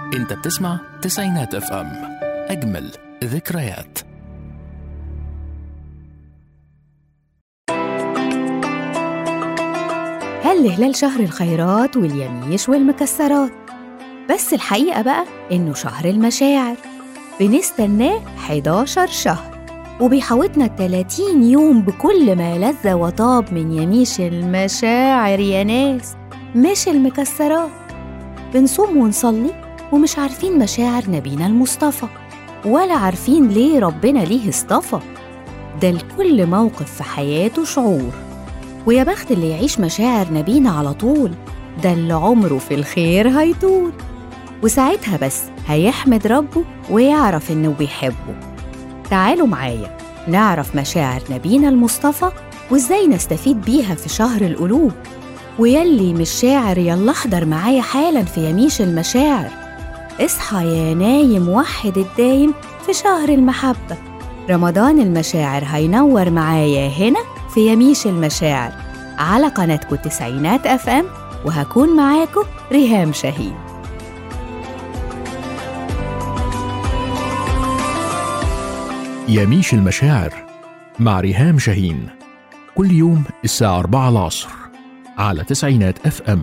انت بتسمع تسعينات اف ام اجمل ذكريات هل هلال شهر الخيرات واليميش والمكسرات بس الحقيقة بقى إنه شهر المشاعر بنستناه 11 شهر وبيحوطنا 30 يوم بكل ما لذ وطاب من يميش المشاعر يا ناس مش المكسرات بنصوم ونصلي ومش عارفين مشاعر نبينا المصطفى ولا عارفين ليه ربنا ليه اصطفى ده لكل موقف في حياته شعور ويا بخت اللي يعيش مشاعر نبينا على طول ده اللي عمره في الخير هيطول وساعتها بس هيحمد ربه ويعرف إنه بيحبه تعالوا معايا نعرف مشاعر نبينا المصطفى وإزاي نستفيد بيها في شهر القلوب ويلي مش شاعر يلا احضر معايا حالا في يميش المشاعر اصحى يا نايم وحد الدايم في شهر المحبة رمضان المشاعر هينور معايا هنا في يميش المشاعر على قناتكم التسعينات اف ام وهكون معاكم ريهام شاهين يميش المشاعر مع ريهام شاهين كل يوم الساعة 4 العصر على تسعينات اف ام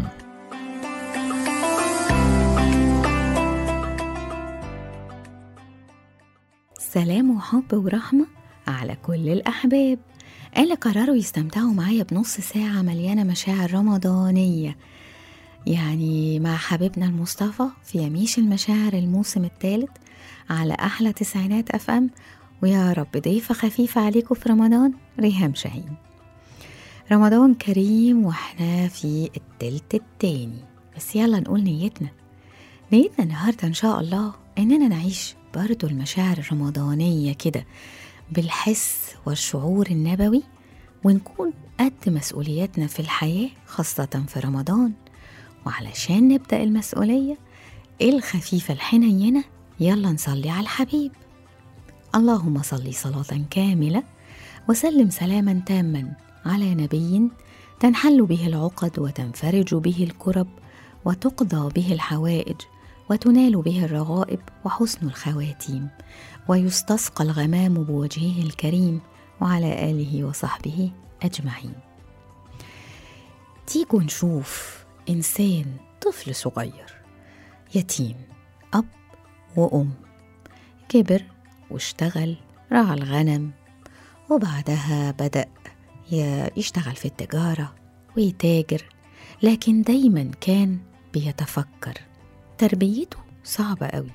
سلام وحب ورحمة على كل الأحباب اللي قرروا يستمتعوا معايا بنص ساعة مليانة مشاعر رمضانية يعني مع حبيبنا المصطفى في يميش المشاعر الموسم الثالث على أحلى تسعينات أف أم ويا رب ضيفة خفيفة عليكم في رمضان ريهام شاهين رمضان كريم واحنا في التلت التاني بس يلا نقول نيتنا نيتنا النهاردة إن شاء الله إننا نعيش برضو المشاعر الرمضانية كده بالحس والشعور النبوي ونكون قد مسؤولياتنا في الحياة خاصة في رمضان وعلشان نبدأ المسؤولية الخفيفة الحنينة يلا نصلي على الحبيب اللهم صل صلاة كاملة وسلم سلاما تاما على نبي تنحل به العقد وتنفرج به الكرب وتقضى به الحوائج وتنال به الرغائب وحسن الخواتيم ويستسقى الغمام بوجهه الكريم وعلى اله وصحبه اجمعين تيجوا نشوف انسان طفل صغير يتيم اب وام كبر واشتغل رعى الغنم وبعدها بدا يشتغل في التجاره ويتاجر لكن دايما كان بيتفكر تربيته صعبة قوي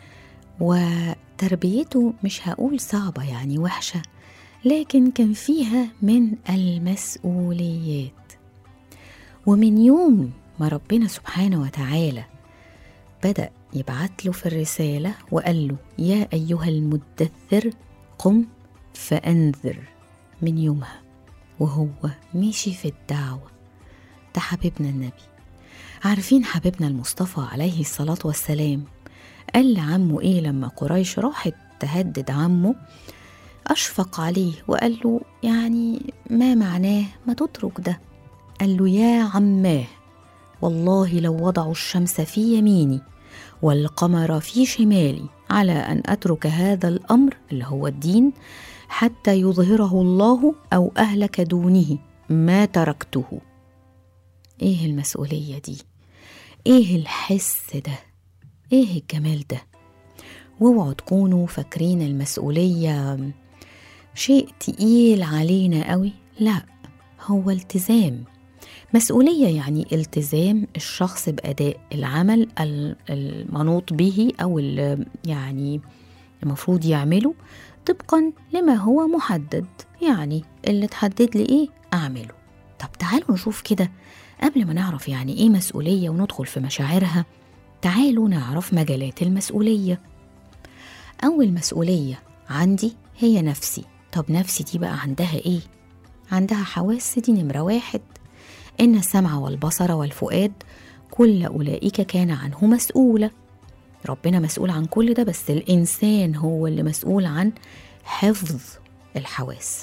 وتربيته مش هقول صعبة يعني وحشة لكن كان فيها من المسؤوليات ومن يوم ما ربنا سبحانه وتعالى بدأ يبعت له في الرسالة وقال له يا أيها المدثر قم فأنذر من يومها وهو مشي في الدعوة ده حبيبنا النبي عارفين حبيبنا المصطفى عليه الصلاة والسلام قال لعمه إيه لما قريش راحت تهدد عمه أشفق عليه وقال له يعني ما معناه ما تترك ده قال له يا عماه والله لو وضعوا الشمس في يميني والقمر في شمالي على أن أترك هذا الأمر اللي هو الدين حتى يظهره الله أو أهلك دونه ما تركته ايه المسؤولية دي ايه الحس ده ايه الجمال ده واوعوا تكونوا فاكرين المسؤولية شيء تقيل علينا قوي لا هو التزام مسؤولية يعني التزام الشخص بأداء العمل المنوط به أو يعني المفروض يعمله طبقا لما هو محدد يعني اللي تحدد لي إيه أعمله طب تعالوا نشوف كده قبل ما نعرف يعني ايه مسؤولية وندخل في مشاعرها تعالوا نعرف مجالات المسؤولية أول مسؤولية عندي هي نفسي طب نفسي دي بقى عندها ايه؟ عندها حواس دي نمرة واحد إن السمع والبصر والفؤاد كل أولئك كان عنه مسؤولة ربنا مسؤول عن كل ده بس الإنسان هو اللي مسؤول عن حفظ الحواس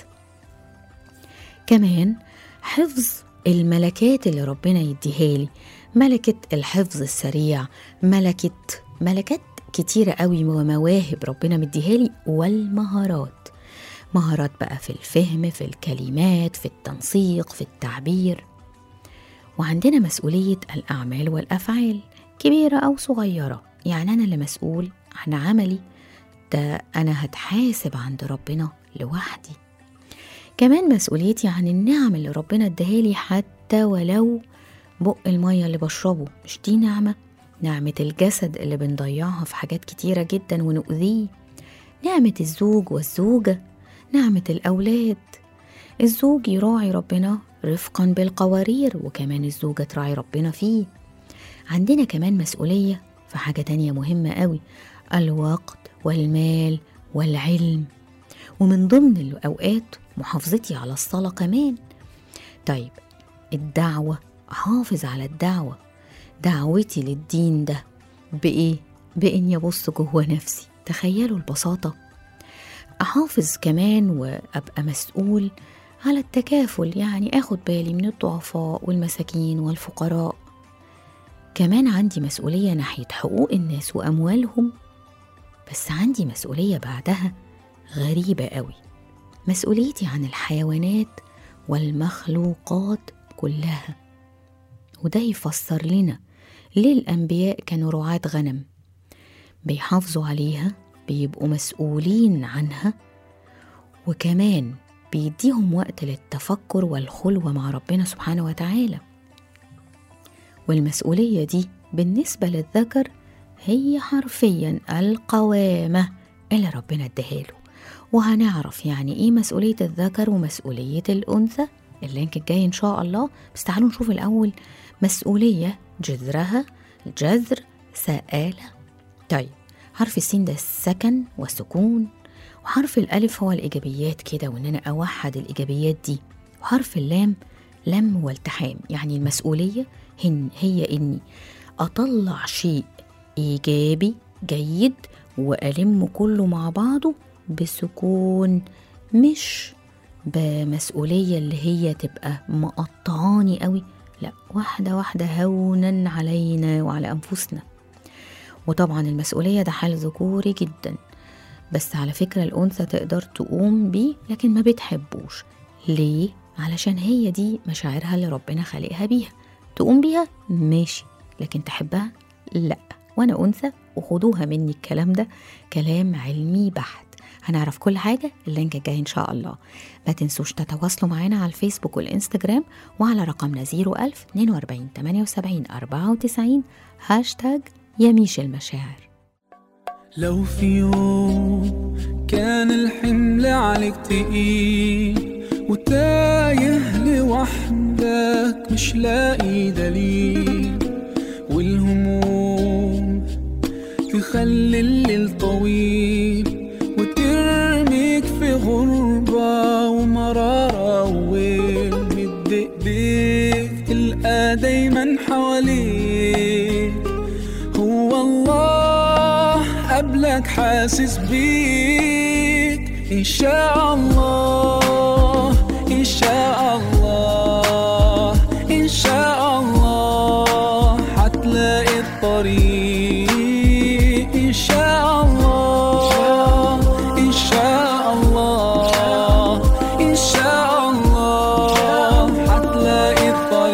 كمان حفظ الملكات اللي ربنا يديها لي ملكة الحفظ السريع ملكة ملكات كتيرة قوي ومواهب ربنا مديها لي والمهارات مهارات بقى في الفهم في الكلمات في التنسيق في التعبير وعندنا مسؤولية الأعمال والأفعال كبيرة أو صغيرة يعني أنا اللي مسؤول عن عملي ده أنا هتحاسب عند ربنا لوحدي كمان مسؤوليتي عن النعم اللي ربنا اداهالي حتى ولو بق المية اللي بشربه مش دي نعمة نعمة الجسد اللي بنضيعها في حاجات كتيرة جدا ونؤذيه نعمة الزوج والزوجة نعمة الأولاد الزوج يراعي ربنا رفقا بالقوارير وكمان الزوجة تراعي ربنا فيه عندنا كمان مسؤولية في حاجة تانية مهمة قوي الوقت والمال والعلم ومن ضمن الأوقات محافظتي على الصلاة كمان طيب الدعوة أحافظ على الدعوة دعوتي للدين ده بإيه؟ بإني أبص جوه نفسي تخيلوا البساطة أحافظ كمان وأبقى مسؤول على التكافل يعني أخد بالي من الضعفاء والمساكين والفقراء كمان عندي مسؤولية ناحية حقوق الناس وأموالهم بس عندي مسؤولية بعدها غريبة قوي مسؤوليتي عن الحيوانات والمخلوقات كلها وده يفسر لنا ليه الأنبياء كانوا رعاة غنم بيحافظوا عليها بيبقوا مسؤولين عنها وكمان بيديهم وقت للتفكر والخلوة مع ربنا سبحانه وتعالى والمسؤولية دي بالنسبة للذكر هي حرفيا القوامة اللي ربنا اداهاله وهنعرف يعني ايه مسؤولية الذكر ومسؤولية الأنثى اللينك الجاي إن شاء الله بس تعالوا نشوف الأول مسؤولية جذرها جذر سآلة طيب حرف السين ده السكن والسكون وحرف الألف هو الإيجابيات كده وإن أنا أوحد الإيجابيات دي وحرف اللام لم والتحام يعني المسؤولية هن هي إني أطلع شيء إيجابي جيد وألم كله مع بعضه بسكون مش بمسؤولية اللي هي تبقى مقطعاني قوي لا واحدة واحدة هونا علينا وعلى أنفسنا وطبعا المسؤولية ده حال ذكوري جدا بس على فكرة الأنثى تقدر تقوم بيه لكن ما بتحبوش ليه؟ علشان هي دي مشاعرها اللي ربنا خلقها بيها تقوم بيها ماشي لكن تحبها لا وانا انثى وخدوها مني الكلام ده كلام علمي بحت هنعرف كل حاجة اللينك الجاي إن شاء الله ما تنسوش تتواصلوا معنا على الفيسبوك والإنستجرام وعلى رقمنا 01000 42 78 94 هاشتاج يميش المشاعر لو في يوم كان الحمل عليك تقيل وتايه لوحدك مش لاقي دليل والهموم تخلي الليل طويل وترميك في غربة ومرارة وويل مد ايديك تلقى دايما حواليك هو الله قبلك حاسس بيك إن شاء الله إن شاء الله إن شاء الله هتلاقي الطريق إن شاء الله إن شاء الله إن شاء الله هتلاقي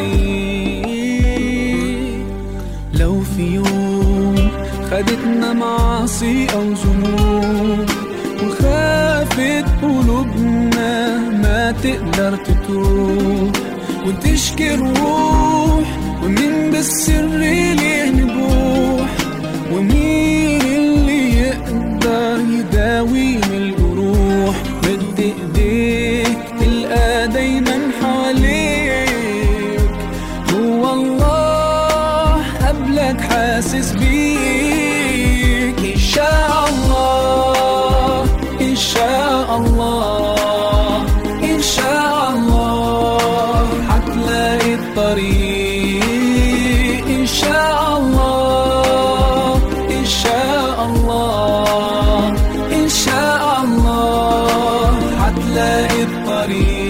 الطريق لو في يوم خدتنا معاصي أو ذنوب وخافت قلوبنا ما تقدر تتوب وتشكي الروح ومين بالسر ليه نبوح ومين اللي يقدر يداوي من الجروح مد ايديك تلقى دايما حواليك هو الله قبلك حاسس بيك إن شاء الله إن شاء الله إن شاء الله هتلاقي الطريق إن شاء الله إن شاء الله إن شاء الله هتلاقي الطريق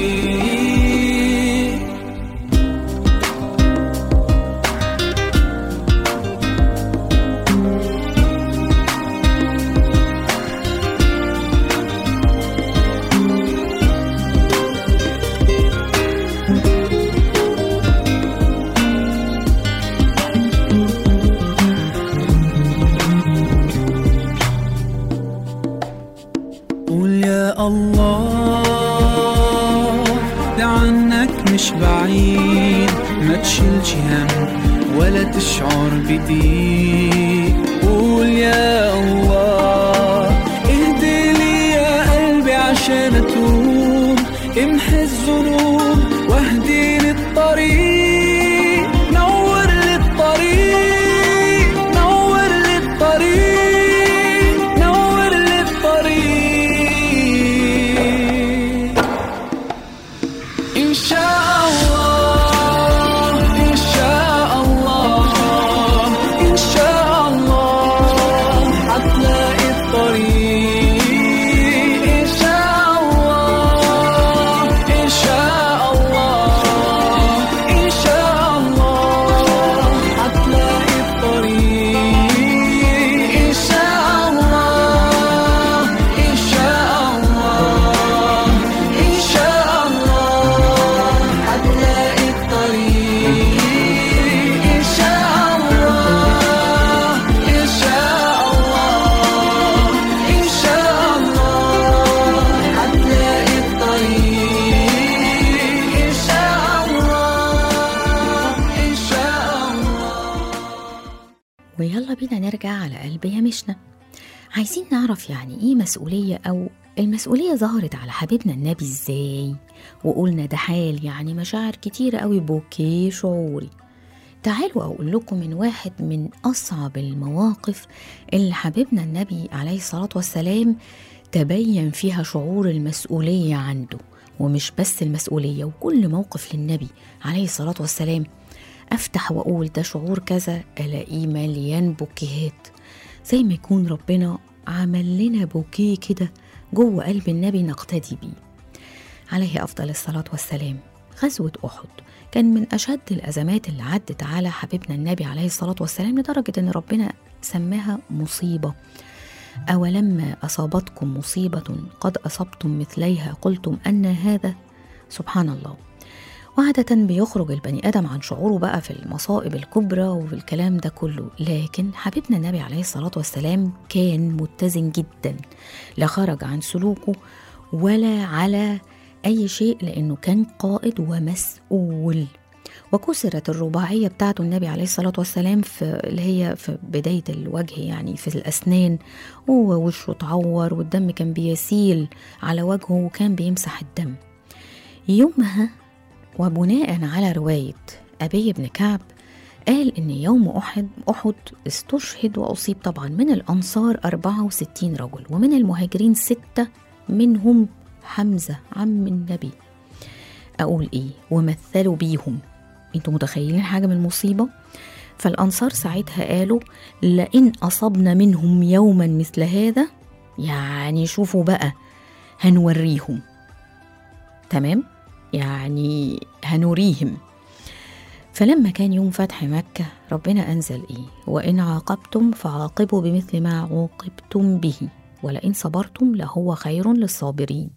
الله ده عنك مش بعيد ما تشيلش هم ولا تشعر بضيق قول يا الله اهدي لي يا قلبي عشان اتوب امحي الذنوب واهديني الطريق نور لي الطريق نور لي الطريق نور لي الطريق إن شاء الله إن شاء الله إن شاء الله هتلاقي الطريق إن شاء الله إن شاء الله إن شاء الله هتلاقي الطريق إن شاء الله إن شاء الله إن شاء الله هتلاقي الطريق إن شاء الله إن شاء الله إن شاء الله هتلاقي الطريق إن شاء الله إن شاء الله ويلا بينا نرجع على قلب يمشنا عايزين نعرف يعني ايه مسؤولية او المسؤولية ظهرت على حبيبنا النبي ازاي وقلنا ده حال يعني مشاعر كتيرة قوي بوكيه شعوري تعالوا أقول لكم من واحد من أصعب المواقف اللي حبيبنا النبي عليه الصلاة والسلام تبين فيها شعور المسؤولية عنده ومش بس المسؤولية وكل موقف للنبي عليه الصلاة والسلام أفتح وأقول ده شعور كذا ألاقيه مليان بوكيهات زي ما يكون ربنا عمل لنا بوكيه كده جوه قلب النبي نقتدي بيه عليه أفضل الصلاة والسلام غزوة أحد كان من أشد الأزمات اللي عدت على حبيبنا النبي عليه الصلاة والسلام لدرجة أن ربنا سماها مصيبة أولما أصابتكم مصيبة قد أصبتم مثليها قلتم أن هذا سبحان الله وعادة بيخرج البني آدم عن شعوره بقى في المصائب الكبرى وفي الكلام ده كله لكن حبيبنا النبي عليه الصلاة والسلام كان متزن جدا لا خرج عن سلوكه ولا على أي شيء لأنه كان قائد ومسؤول وكسرت الرباعية بتاعته النبي عليه الصلاة والسلام في اللي هي في بداية الوجه يعني في الأسنان ووشه اتعور والدم كان بيسيل على وجهه وكان بيمسح الدم يومها وبناء على رواية أبي بن كعب قال إن يوم أحد أحد استشهد وأصيب طبعا من الأنصار 64 رجل ومن المهاجرين ستة منهم حمزة عم النبي أقول إيه ومثلوا بيهم انتوا متخيلين حاجة من المصيبة فالأنصار ساعتها قالوا لئن أصبنا منهم يوما مثل هذا يعني شوفوا بقى هنوريهم تمام يعني هنريهم فلما كان يوم فتح مكة ربنا أنزل إيه وإن عاقبتم فعاقبوا بمثل ما عوقبتم به ولئن صبرتم لهو خير للصابرين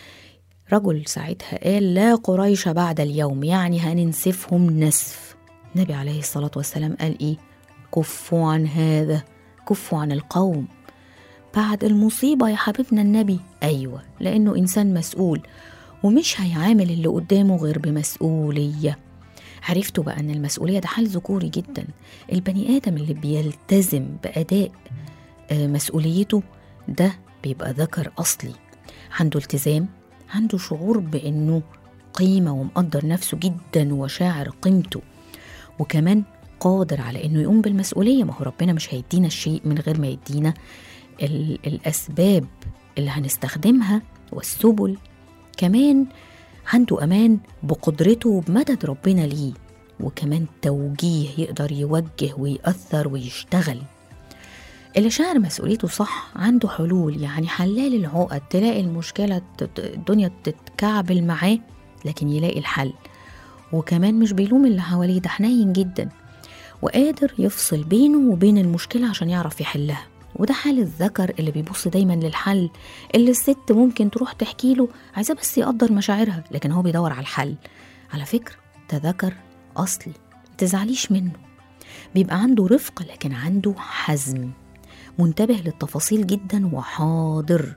رجل ساعتها قال لا قريش بعد اليوم يعني هننسفهم نسف النبي عليه الصلاة والسلام قال إيه كفوا عن هذا كفوا عن القوم بعد المصيبة يا حبيبنا النبي أيوة لأنه إنسان مسؤول ومش هيعامل اللي قدامه غير بمسؤولية عرفتوا بقى أن المسؤولية ده حال ذكوري جدا البني آدم اللي بيلتزم بأداء آه، مسؤوليته ده بيبقى ذكر أصلي عنده التزام عنده شعور بأنه قيمة ومقدر نفسه جدا وشاعر قيمته وكمان قادر على انه يقوم بالمسؤوليه ما هو ربنا مش هيدينا الشيء من غير ما يدينا ال- الاسباب اللي هنستخدمها والسبل كمان عنده امان بقدرته وبمدد ربنا ليه وكمان توجيه يقدر يوجه ويأثر ويشتغل اللي شاعر مسؤوليته صح عنده حلول يعني حلال العقد تلاقي المشكلة تت- الدنيا تتكعبل معاه لكن يلاقي الحل وكمان مش بيلوم اللي حواليه ده حنين جدا وقادر يفصل بينه وبين المشكلة عشان يعرف يحلها وده حال الذكر اللي بيبص دايما للحل اللي الست ممكن تروح تحكي له عايزاه بس يقدر مشاعرها لكن هو بيدور على الحل على فكرة ده ذكر أصلي متزعليش منه بيبقى عنده رفق لكن عنده حزم منتبه للتفاصيل جدا وحاضر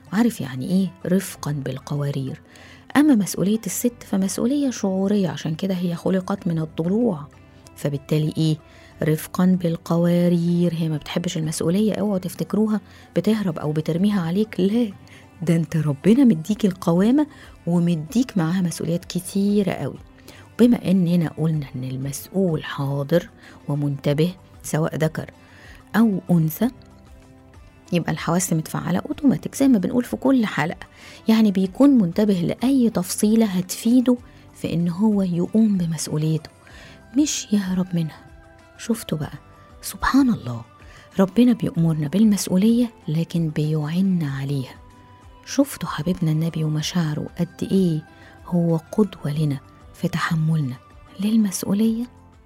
عارف يعني إيه رفقا بالقوارير أما مسؤولية الست فمسؤولية شعورية عشان كده هي خلقت من الضلوع فبالتالي إيه رفقا بالقوارير هي ما بتحبش المسؤولية اوعوا تفتكروها بتهرب أو بترميها عليك لا ده انت ربنا مديك القوامة ومديك معاها مسؤوليات كتيرة قوي بما اننا قلنا ان المسؤول حاضر ومنتبه سواء ذكر او انثى يبقى الحواس متفعلة اوتوماتيك زي ما بنقول في كل حلقة يعني بيكون منتبه لأي تفصيلة هتفيده في إن هو يقوم بمسؤوليته مش يهرب منها شفتوا بقى سبحان الله ربنا بيأمرنا بالمسؤولية لكن بيعنا عليها شفتوا حبيبنا النبي ومشاعره قد إيه هو قدوة لنا في تحملنا للمسؤولية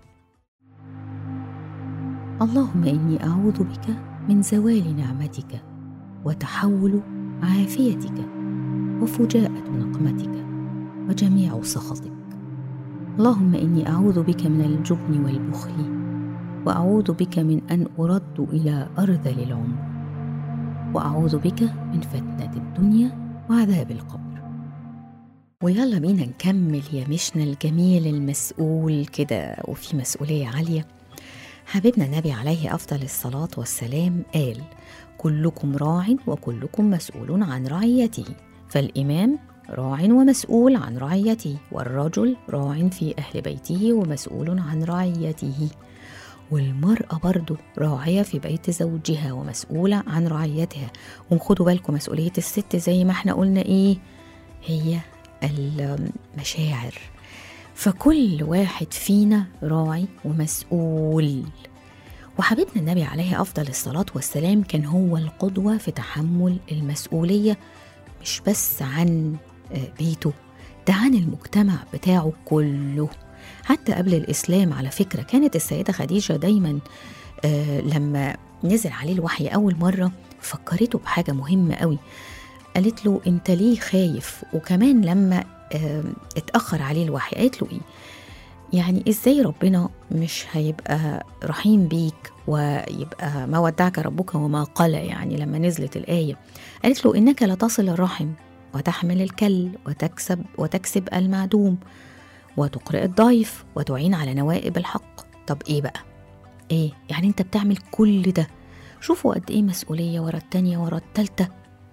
اللهم إني أعوذ بك من زوال نعمتك وتحول عافيتك وفجاءة نقمتك وجميع سخطك اللهم إني أعوذ بك من الجبن والبخل وأعوذ بك من أن أرد إلى أرذل العمر وأعوذ بك من فتنة الدنيا وعذاب القبر ويلا بينا نكمل يا مشنا الجميل المسؤول كده وفي مسؤولية عالية حبيبنا النبي عليه أفضل الصلاة والسلام قال كلكم راع وكلكم مسؤول عن رعيته فالإمام راع ومسؤول عن رعيته والرجل راع في أهل بيته ومسؤول عن رعيته والمرأة برضو راعية في بيت زوجها ومسؤولة عن رعيتها وخدوا بالكم مسؤولية الست زي ما احنا قلنا ايه هي المشاعر فكل واحد فينا راعي ومسؤول وحبيبنا النبي عليه أفضل الصلاة والسلام كان هو القدوة في تحمل المسؤولية مش بس عن بيته ده عن المجتمع بتاعه كله حتى قبل الإسلام على فكرة كانت السيدة خديجة دايما آه لما نزل عليه الوحي أول مرة فكرته بحاجة مهمة قوي قالت له أنت ليه خايف وكمان لما آه اتأخر عليه الوحي قالت له إيه يعني ازاي ربنا مش هيبقى رحيم بيك ويبقى ما ودعك ربك وما قلى يعني لما نزلت الآية قالت له إنك لتصل الرحم وتحمل الكل وتكسب وتكسب المعدوم وتقرئ الضيف وتعين على نوائب الحق طب ايه بقى ايه يعني انت بتعمل كل ده شوفوا قد ايه مسؤوليه ورا التانيه ورا التالته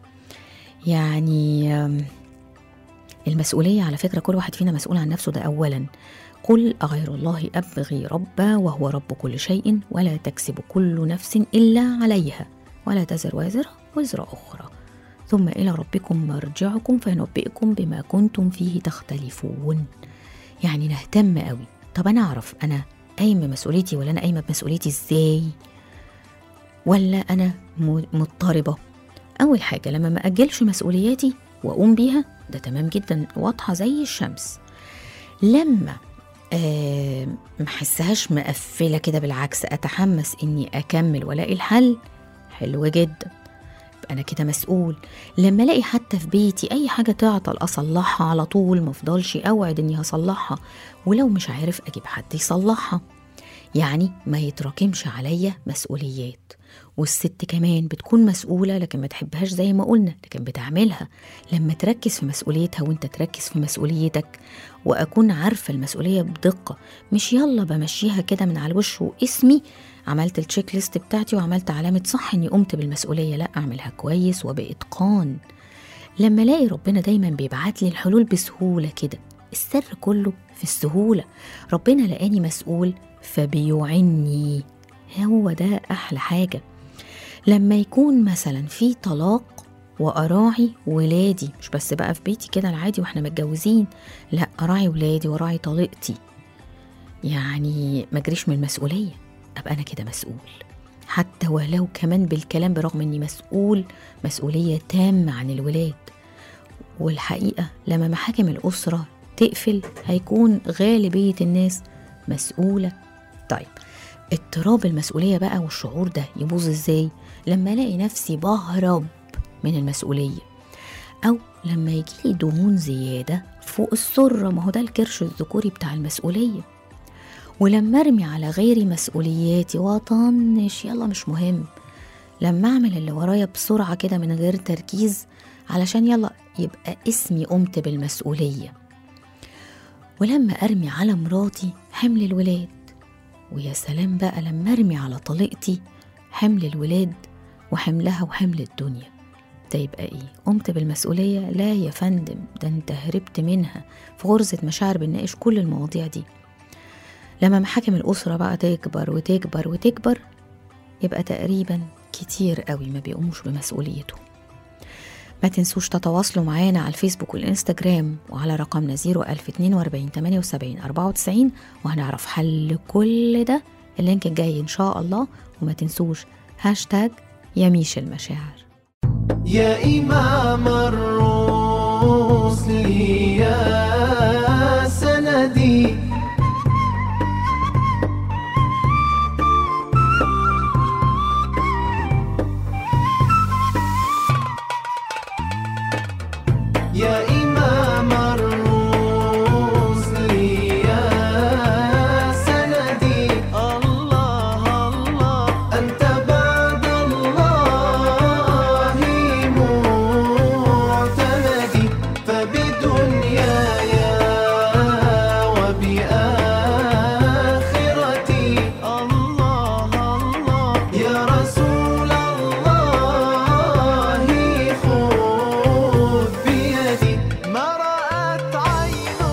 يعني المسؤوليه على فكره كل واحد فينا مسؤول عن نفسه ده اولا قل أغير الله أبغي ربا وهو رب كل شيء ولا تكسب كل نفس إلا عليها ولا تزر وازرة وزر أخرى ثم إلى ربكم مرجعكم فينبئكم بما كنتم فيه تختلفون يعني نهتم قوي طب أنا أعرف أنا قايم بمسؤوليتي ولا أنا قايمة بمسؤوليتي إزاي ولا أنا مضطربة أول حاجة لما ما أجلش مسؤولياتي وأقوم بيها ده تمام جدا واضحة زي الشمس لما آه ما احسهاش مقفله كده بالعكس اتحمس اني اكمل والاقي الحل حلو جدا انا كده مسؤول لما الاقي حتى في بيتي اي حاجه تعطل اصلحها على طول ما افضلش اوعد اني هصلحها ولو مش عارف اجيب حد يصلحها يعني ما يتراكمش عليا مسؤوليات والست كمان بتكون مسؤولة لكن ما تحبهاش زي ما قلنا لكن بتعملها لما تركز في مسؤوليتها وانت تركز في مسؤوليتك وأكون عارفة المسؤولية بدقة مش يلا بمشيها كده من على الوش واسمي عملت التشيك ليست بتاعتي وعملت علامة صح اني قمت بالمسؤولية لا اعملها كويس وبإتقان لما الاقي ربنا دايما بيبعت لي الحلول بسهولة كده السر كله في السهولة ربنا لقاني مسؤول فبيعني هو ده أحلى حاجة لما يكون مثلا في طلاق وأراعي ولادي مش بس بقى في بيتي كده العادي واحنا متجوزين لا أراعي ولادي وأراعي طليقتي يعني ما اجريش من المسؤولية أبقى أنا كده مسؤول حتى ولو كمان بالكلام برغم إني مسؤول مسؤولية تامة عن الولاد والحقيقة لما محاكم الأسرة تقفل هيكون غالبية الناس مسؤولة طيب اضطراب المسؤولية بقى والشعور ده يبوظ ازاي لما الاقي نفسي بهرب من المسؤولية أو لما يجيلي دهون زيادة فوق السرة ما هو ده الكرش الذكوري بتاع المسؤولية ولما ارمي على غيري مسؤولياتي واطنش يلا مش مهم لما اعمل اللي ورايا بسرعة كده من غير تركيز علشان يلا يبقى اسمي قمت بالمسؤولية ولما أرمي على مراتي حمل الولاد ويا سلام بقى لما أرمي على طليقتي حمل الولاد وحملها وحمل الدنيا ده يبقى ايه قمت بالمسؤولية لا يا فندم ده انت هربت منها في غرزة مشاعر بنناقش كل المواضيع دي لما محاكم الأسرة بقى تكبر وتكبر وتكبر يبقى تقريبا كتير قوي ما بيقوموش بمسؤوليتهم ما تنسوش تتواصلوا معانا على الفيسبوك والإنستجرام وعلى رقمنا 01042 78 94 وهنعرف حل كل ده اللينك الجاي إن شاء الله وما تنسوش هاشتاج يميش المشاعر يا إمام الرسل يا سندي يا إمام الرسل يا سندي الله الله أنت بعد الله معتمدي فبدنياي وبآخرتي الله الله يا رسول الله خذ بيدي ما رأت عين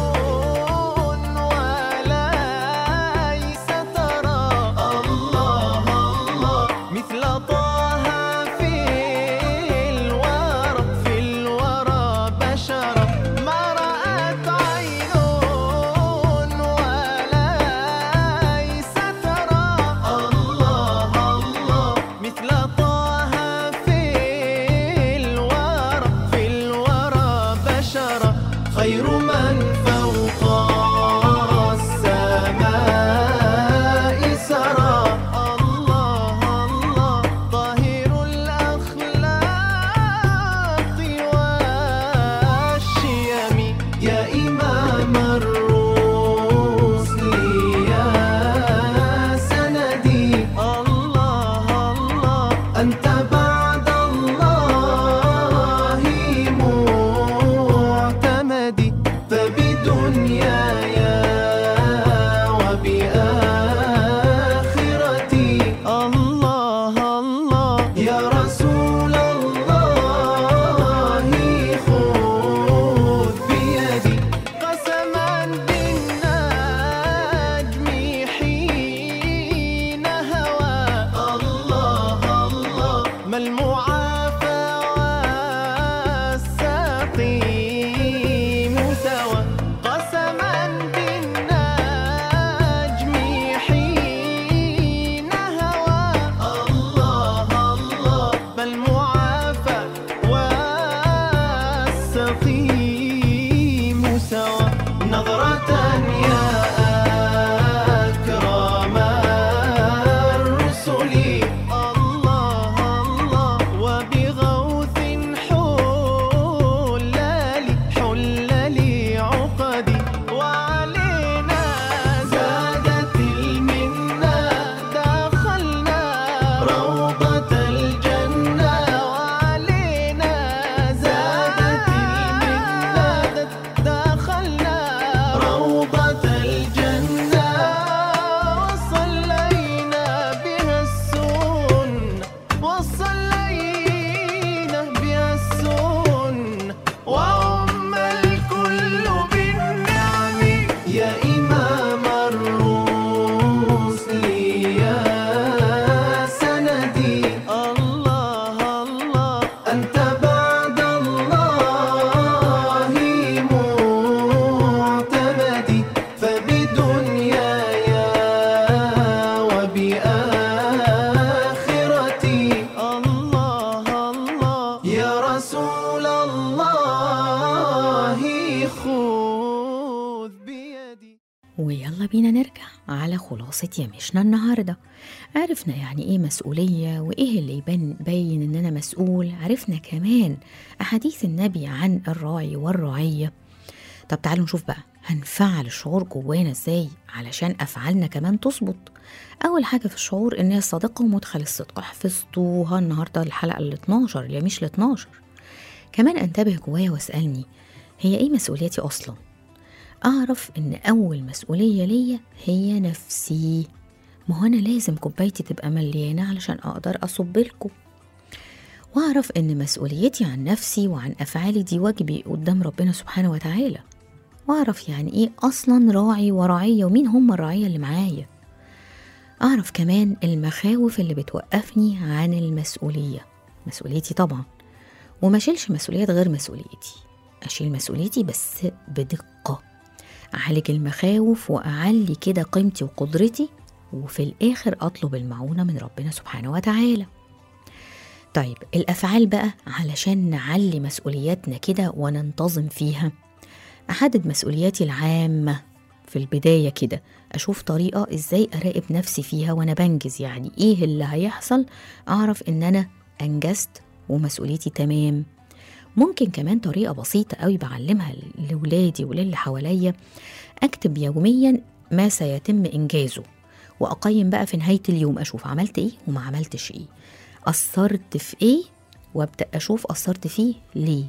وليس ترى الله الله مثل طه في الورى في الورى بشرا ما رأت عين وليس ترى الله الله مثل طه في الورى في الورى بشرا خير من فوق السماء سرى الله الله طاهر الأخلاق والشيم يا إمام الرسل يا سندي الله الله أنت بعد الله معتمدي فبدنياي وبآخرتي الله الله يا رسول الله خذ بيدي قسما بالنجم حين هوى الله الله ما المعافى والسقيم سوى قسما بالنجم حين هوى الله الله ما المعافى والسقيم سوى نظرة يا أكرم الرسل الله الله وبغوث حلالي حلالي عقدي وعلينا زادت المنة دخلنا روضة الجنة وعلينا زادت المنة دخلنا روضة الجنة وصلينا بها السنة وصلينا بها السنة وأم الكل بالنعم يا إمام الرسل يا سندي الله الله أنت بعد الله معتمدي فبدنياي وبآخرتي الله الله يا رسول الله خذ بيدي ويلا بينا نرجع على خلاصة يمشنا النهاردة عرفنا يعني ايه مسؤولية وايه اللي يبين بين اننا مسؤول عرفنا كمان احاديث النبي عن الراعي والرعية طب تعالوا نشوف بقى هنفعل الشعور جوانا ازاي علشان افعالنا كمان تظبط اول حاجة في الشعور ان هي الصادقة ومدخل الصدق حفظتوها النهاردة الحلقة ال 12 اللي مش ال 12 كمان انتبه جوايا واسألني هي ايه مسؤوليتي اصلا اعرف ان اول مسؤولية ليا هي نفسي ما هو انا لازم كوبايتي تبقى مليانة علشان اقدر اصب لكم واعرف ان مسؤوليتي عن نفسي وعن افعالي دي واجبي قدام ربنا سبحانه وتعالى واعرف يعني ايه اصلا راعي ورعية ومين هم الرعية اللي معايا اعرف كمان المخاوف اللي بتوقفني عن المسؤولية مسؤوليتي طبعا وما اشيلش مسؤوليات غير مسؤوليتي اشيل مسؤوليتي بس بدقة اعالج المخاوف واعلي كده قيمتي وقدرتي وفي الاخر اطلب المعونة من ربنا سبحانه وتعالى طيب الافعال بقى علشان نعلي مسؤولياتنا كده وننتظم فيها احدد مسؤولياتي العامة في البداية كده أشوف طريقة إزاي أراقب نفسي فيها وأنا بنجز يعني إيه اللي هيحصل أعرف إن أنا أنجزت ومسؤوليتي تمام ممكن كمان طريقة بسيطة قوي بعلمها لولادي وللي حواليا أكتب يوميا ما سيتم إنجازه وأقيم بقى في نهاية اليوم أشوف عملت إيه وما عملتش إيه أثرت في إيه وأبدأ أشوف أثرت فيه ليه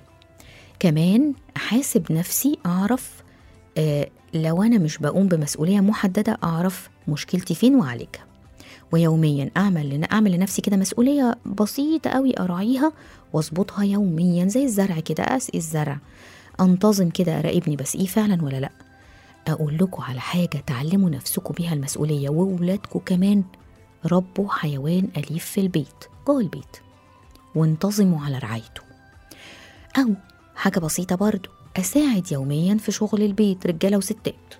كمان أحاسب نفسي أعرف آه لو أنا مش بقوم بمسؤولية محددة أعرف مشكلتي فين وأعالجها ويوميا أعمل لن أعمل لنفسي كده مسؤولية بسيطة قوي أراعيها وأظبطها يوميا زي الزرع كده أسقي الزرع أنتظم كده أراقبني بسقيه فعلا ولا لأ أقول لكم على حاجة تعلموا نفسكم بيها المسؤولية وولادكم كمان ربوا حيوان أليف في البيت جوه البيت وانتظموا على رعايته أو حاجة بسيطة برضو أساعد يوميا في شغل البيت رجالة وستات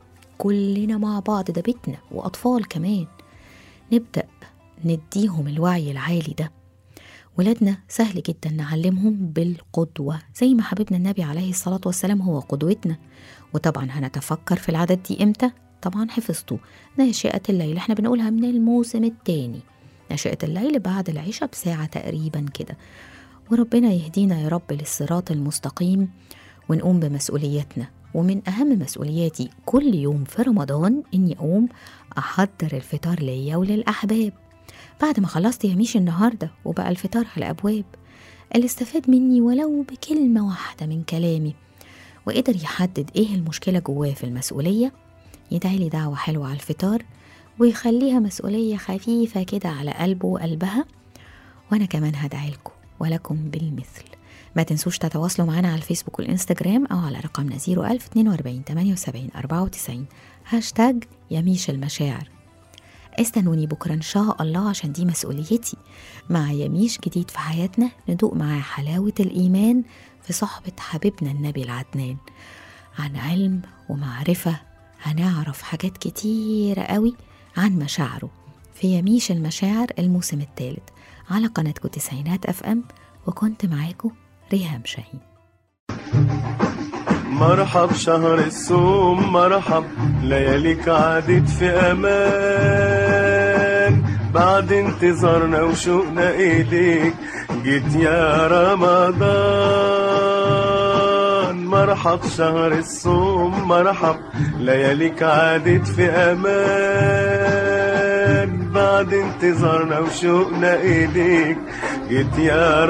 كلنا مع بعض ده بيتنا وأطفال كمان نبدأ نديهم الوعي العالي ده ولادنا سهل جدا نعلمهم بالقدوة زي ما حبيبنا النبي عليه الصلاة والسلام هو قدوتنا وطبعا هنتفكر في العادات دي امتى طبعا حفظتوا ناشئة الليل احنا بنقولها من الموسم التاني ناشئة الليل بعد العشاء بساعة تقريبا كده وربنا يهدينا يا رب للصراط المستقيم ونقوم بمسؤولياتنا ومن أهم مسؤولياتي كل يوم في رمضان إني أقوم أحضر الفطار ليا وللأحباب بعد ما خلصت يميش النهاردة وبقى الفطار على أبواب اللي استفاد مني ولو بكلمة واحدة من كلامي وقدر يحدد إيه المشكلة جواه في المسؤولية يدعي لي دعوة حلوة على الفطار ويخليها مسؤولية خفيفة كده على قلبه وقلبها وأنا كمان هدعي لكم ولكم بالمثل ما تنسوش تتواصلوا معنا على الفيسبوك والإنستجرام أو على رقمنا 01042 78 94 هاشتاج يميش المشاعر استنوني بكرة إن شاء الله عشان دي مسؤوليتي مع يميش جديد في حياتنا ندوق معاه حلاوة الإيمان في صحبة حبيبنا النبي العدنان عن علم ومعرفة هنعرف حاجات كتيرة قوي عن مشاعره في يميش المشاعر الموسم الثالث على قناتكم تسعينات اف ام وكنت معاكم ريهام شاهين مرحب شهر الصوم مرحب لياليك عادت في امان بعد انتظارنا وشوقنا ايديك جيت يا رمضان مرحب شهر الصوم مرحب لياليك عادت في امان بعد انتظارنا وشوقنا ايديك جيت يا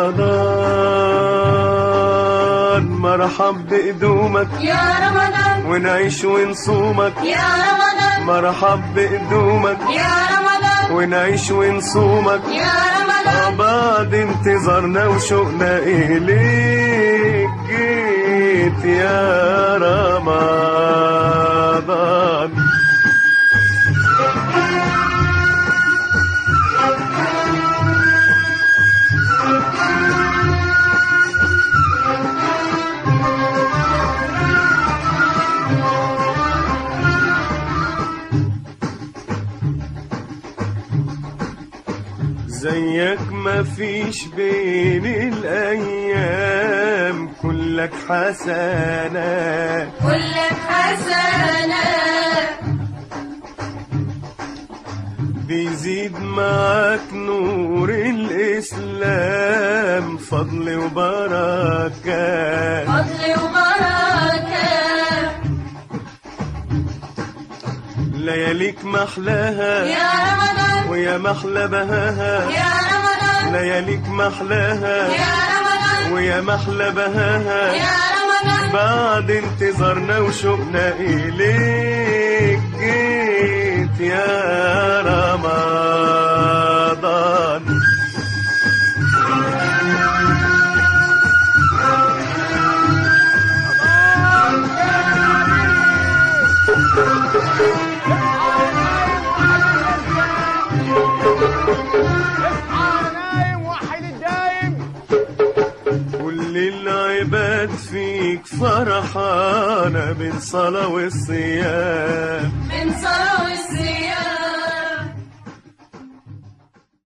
رمضان مرحب بقدومك يا رمضان ونعيش ونصومك يا رمضان مرحب بقدومك يا رمضان ونعيش ونصومك يا رمضان بعد انتظارنا وشوقنا إليك جيت يا رمضان زيك ما فيش بين الأيام كلك حسنات كلك حسنة بيزيد معاك نور الإسلام فضل وبركات فضل وبركة لياليك محلاها يا رمضان ويا محلى بهاها يا رمضان لياليك محلاها يا رمضان ويا محلى بهاها يا رمضان بعد انتظارنا وشوقنا إليك جيت يا رمضان نايم وحد الدايم كل العباد فيك فرحانة بين صلاة والصيام من صلاة